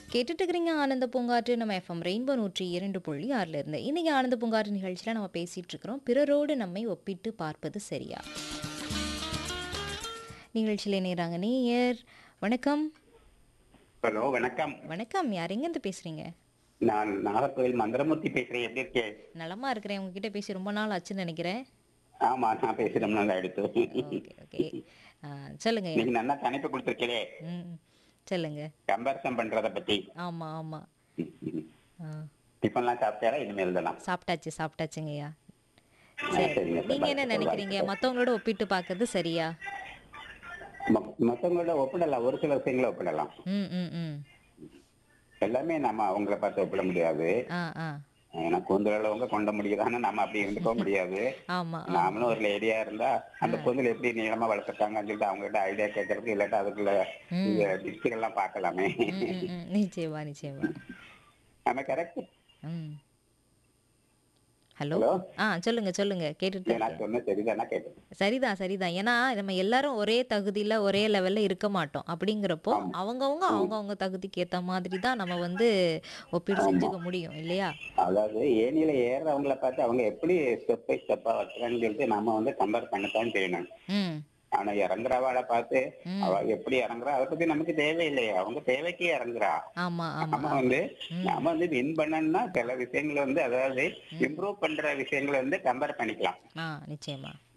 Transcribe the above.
கேட்டுட்டு இருக்கிறீங்க ஆனந்த பூங்காற்று நம்ம எஃப்எம் ரெயின்போ நூற்றி இரண்டு புள்ளி ஆறுல இருந்து இன்னைக்கு ஆனந்த பூங்காற்று நிகழ்ச்சியில் நம்ம பேசிட்டு இருக்கிறோம் பிறரோடு நம்மை ஒப்பிட்டு பார்ப்பது சரியா நிகழ்ச்சியில் இணைகிறாங்க நேயர் வணக்கம் ஹலோ வணக்கம் வணக்கம் யார் எங்கேருந்து பேசுறீங்க நான் நாகர்கோவில் மந்திரமூர்த்தி பேசுறேன் எப்படி இருக்கேன் நலமா இருக்கிறேன் உங்ககிட்ட பேசி ரொம்ப நாள் ஆச்சுன்னு நினைக்கிறேன் ஆமா நான் பேசுறேன் நல்லா எடுத்து ஓகே ஓகே ஆ, சொல்லுங்க நீங்க நல்லா கணிப்பு கொடுத்துருக்கீங்களே ம் சொல்லுங்க கம்பேரிசன் பண்றத பத்தி ஆமா ஆமா ஆ, டிஃபன்லாம் சாப்பிட்டாரா இனிமேல் தானா சாப்பிட்டாச்சு சாப்பிட்டாச்சுங்கய்யா ஆ, சரி சரிங்க சார். நீங்க என்ன நினைக்கிறீங்க மத்தவங்களோட ஒப்பிட்டு பார்க்கறது சரியா ம- மத்தவங்களோட ஒப்பிடலாம் ஒரு சில விஷயங்களை ஒப்பிடலாம் ம் ம் ம் எல்லாமே நம்ம அவங்கள பார்த்து ஒப்பிட முடியாது ஆ ஆ ஏன்னா கூந்தலவங்க கொண்ட முடியுதான்னு நம்ம அப்படி இருந்துக்க முடியாது ஆமா நாமளும் ஒரு லேடியா இருந்தா அந்த கூந்தல் எப்படி நீளமா வளர்த்துருக்காங்கன்னு சொல்லிட்டு அவங்க கிட்ட ஐடியா கேட்கறதுக்கு இல்லாட்டா அதுக்குள்ள டிஸ்ட்ரிக் எல்லாம் பார்க்கலாமே ம், ம், ம். நிச்சயமா நிச்சயமா நம்ம கரெக்ட் ம் ஹலோ ஹலோ ஆ சொல்லுங்க சொல்லுங்க கேட்டுட்டு நான் சொன்ன சரிதானா கேட்டேன் சரிதான் சரிதான் ஏன்னா நம்ம எல்லாரும் ஒரே தகுதியில ஒரே லெவல்ல இருக்க மாட்டோம் அப்படிங்கிறப்போ அவங்கவங்க அவங்கவங்க தகுதிக்கு ஏத்த மாதிரி தான் நம்ம வந்து ஒப்பீடு செஞ்சுக்க முடியும் இல்லையா அதாவது ஏனியில ஏறுறவங்கள பார்த்து அவங்க எப்படி ஸ்டெப் பை ஸ்டெப்பா வைக்கிறான்னு சொல்லிட்டு நம்ம வந்து கம்பேர் பண்ணத்தான் செய்யணும் ம் ஆனா இறங்குறவாளை பார்த்து ம். அவ எப்படி இறங்குறா அதை பத்தி நமக்கு தேவையில்லையே அவங்க தேவைக்கு இறங்குறா ஆமா ஆமா நம்ம வந்து நம்ம வந்து வின் பண்ணணும்னா சில விஷயங்களை வந்து அதாவது இம்ப்ரூவ் பண்ற விஷயங்களை வந்து கம்பேர் பண்ணிக்கலாம் ஆ நிச்சயமா